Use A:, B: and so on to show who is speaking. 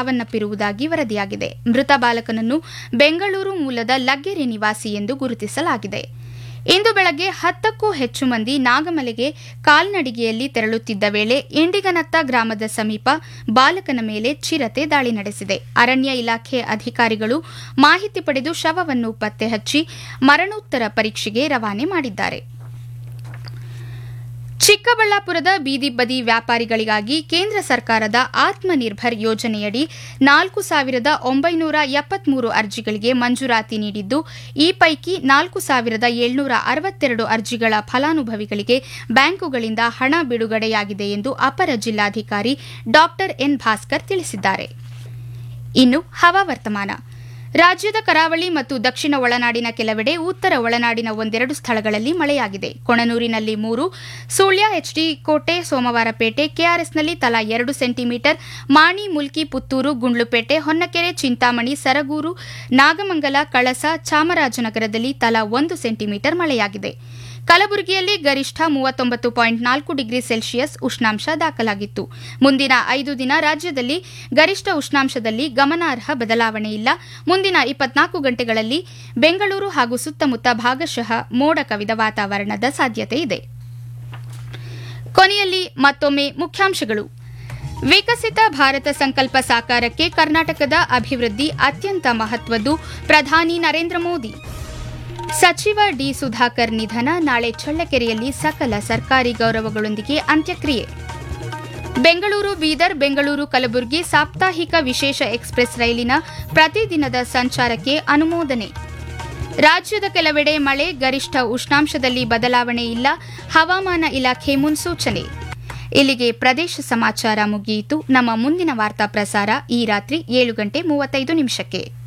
A: ಸಾವನ್ನಪ್ಪಿರುವುದಾಗಿ ವರದಿಯಾಗಿದೆ ಮೃತ ಬಾಲಕನನ್ನು ಬೆಂಗಳೂರು ಮೂಲದ ಲಗ್ಗೆರೆ ನಿವಾಸಿ ಎಂದು ಗುರುತಿಸಲಾಗಿದೆ ಇಂದು ಬೆಳಗ್ಗೆ ಹತ್ತಕ್ಕೂ ಹೆಚ್ಚು ಮಂದಿ ನಾಗಮಲೆಗೆ ಕಾಲ್ನಡಿಗೆಯಲ್ಲಿ ತೆರಳುತ್ತಿದ್ದ ವೇಳೆ ಇಂಡಿಗನತ್ತ ಗ್ರಾಮದ ಸಮೀಪ ಬಾಲಕನ ಮೇಲೆ ಚಿರತೆ ದಾಳಿ ನಡೆಸಿದೆ ಅರಣ್ಯ ಇಲಾಖೆ ಅಧಿಕಾರಿಗಳು ಮಾಹಿತಿ ಪಡೆದು ಶವವನ್ನು ಪತ್ತೆ ಹಚ್ಚಿ ಮರಣೋತ್ತರ ಪರೀಕ್ಷೆಗೆ ರವಾನೆ ಮಾಡಿದ್ದಾರೆ ಚಿಕ್ಕಬಳ್ಳಾಪುರದ ಬೀದಿ ಬದಿ ವ್ಯಾಪಾರಿಗಳಿಗಾಗಿ ಕೇಂದ್ರ ಸರ್ಕಾರದ ಆತ್ಮನಿರ್ಭರ್ ಯೋಜನೆಯಡಿ ನಾಲ್ಕು ಸಾವಿರದ ಒಂಬೈನೂರ ಎಪ್ಪತ್ಮೂರು ಅರ್ಜಿಗಳಿಗೆ ಮಂಜೂರಾತಿ ನೀಡಿದ್ದು ಈ ಪೈಕಿ ನಾಲ್ಕು ಸಾವಿರದ ಏಳ್ನೂರ ಅರವತ್ತೆರಡು ಅರ್ಜಿಗಳ ಫಲಾನುಭವಿಗಳಿಗೆ ಬ್ಯಾಂಕುಗಳಿಂದ ಹಣ ಬಿಡುಗಡೆಯಾಗಿದೆ ಎಂದು ಅಪರ ಜಿಲ್ಲಾಧಿಕಾರಿ ಡಾ ಎನ್ ಭಾಸ್ಕರ್ ತಿಳಿಸಿದ್ದಾರೆ ಇನ್ನು ಹವಾವರ್ತಮಾನ ರಾಜ್ಯದ ಕರಾವಳಿ ಮತ್ತು ದಕ್ಷಿಣ ಒಳನಾಡಿನ ಕೆಲವೆಡೆ ಉತ್ತರ ಒಳನಾಡಿನ ಒಂದೆರಡು ಸ್ಥಳಗಳಲ್ಲಿ ಮಳೆಯಾಗಿದೆ ಕೊಣನೂರಿನಲ್ಲಿ ಮೂರು ಸುಳ್ಯ ಎಚ್ಡಿ ಕೋಟೆ ಸೋಮವಾರಪೇಟೆ ಕೆಆರ್ಎಸ್ನಲ್ಲಿ ತಲಾ ಎರಡು ಸೆಂಟಿಮೀಟರ್ ಮಾಣಿ ಮುಲ್ಕಿ ಪುತ್ತೂರು ಗುಂಡ್ಲುಪೇಟೆ ಹೊನ್ನಕೆರೆ ಚಿಂತಾಮಣಿ ಸರಗೂರು ನಾಗಮಂಗಲ ಕಳಸ ಚಾಮರಾಜನಗರದಲ್ಲಿ ತಲಾ ಒಂದು ಸೆಂಟಿಮೀಟರ್ ಮಳೆಯಾಗಿದೆ ಕಲಬುರಗಿಯಲ್ಲಿ ಗರಿಷ್ಠ ಮೂವತ್ತೊಂಬತ್ತು ಪಾಯಿಂಟ್ ನಾಲ್ಕು ಡಿಗ್ರಿ ಸೆಲ್ಸಿಯಸ್ ಉಷ್ಣಾಂಶ ದಾಖಲಾಗಿತ್ತು ಮುಂದಿನ ಐದು ದಿನ ರಾಜ್ಯದಲ್ಲಿ ಗರಿಷ್ಠ ಉಷ್ಣಾಂಶದಲ್ಲಿ ಗಮನಾರ್ಹ ಬದಲಾವಣೆ ಇಲ್ಲ ಮುಂದಿನ ಇಪ್ಪತ್ನಾಲ್ಕು ಗಂಟೆಗಳಲ್ಲಿ ಬೆಂಗಳೂರು ಹಾಗೂ ಸುತ್ತಮುತ್ತ ಭಾಗಶಃ ಮೋಡ ಕವಿದ ವಾತಾವರಣದ ಸಾಧ್ಯತೆ ಇದೆ ಕೊನೆಯಲ್ಲಿ ಮತ್ತೊಮ್ಮೆ ಮುಖ್ಯಾಂಶಗಳು ವಿಕಸಿತ ಭಾರತ ಸಂಕಲ್ಪ ಸಾಕಾರಕ್ಕೆ ಕರ್ನಾಟಕದ ಅಭಿವೃದ್ಧಿ ಅತ್ಯಂತ ಮಹತ್ವದ್ದು ಪ್ರಧಾನಿ ನರೇಂದ್ರ ಮೋದಿ ಸಚಿವ ಡಿ ಸುಧಾಕರ್ ನಿಧನ ನಾಳೆ ಚಳ್ಳಕೆರೆಯಲ್ಲಿ ಸಕಲ ಸರ್ಕಾರಿ ಗೌರವಗಳೊಂದಿಗೆ ಅಂತ್ಯಕ್ರಿಯೆ ಬೆಂಗಳೂರು ಬೀದರ್ ಬೆಂಗಳೂರು ಕಲಬುರಗಿ ಸಾಪ್ತಾಹಿಕ ವಿಶೇಷ ಎಕ್ಸ್ಪ್ರೆಸ್ ರೈಲಿನ ಪ್ರತಿದಿನದ ಸಂಚಾರಕ್ಕೆ ಅನುಮೋದನೆ ರಾಜ್ಯದ ಕೆಲವೆಡೆ ಮಳೆ ಗರಿಷ್ಠ ಉಷ್ಣಾಂಶದಲ್ಲಿ ಬದಲಾವಣೆ ಇಲ್ಲ ಹವಾಮಾನ ಇಲಾಖೆ ಮುನ್ಸೂಚನೆ ಇಲ್ಲಿಗೆ ಪ್ರದೇಶ ಸಮಾಚಾರ ಮುಗಿಯಿತು ನಮ್ಮ ಮುಂದಿನ ವಾರ್ತಾ ಪ್ರಸಾರ ಈ ರಾತ್ರಿ ಏಳು ಗಂಟೆ ಮೂವತ್ತೈದು ನಿಮಿಷಕ್ಕೆ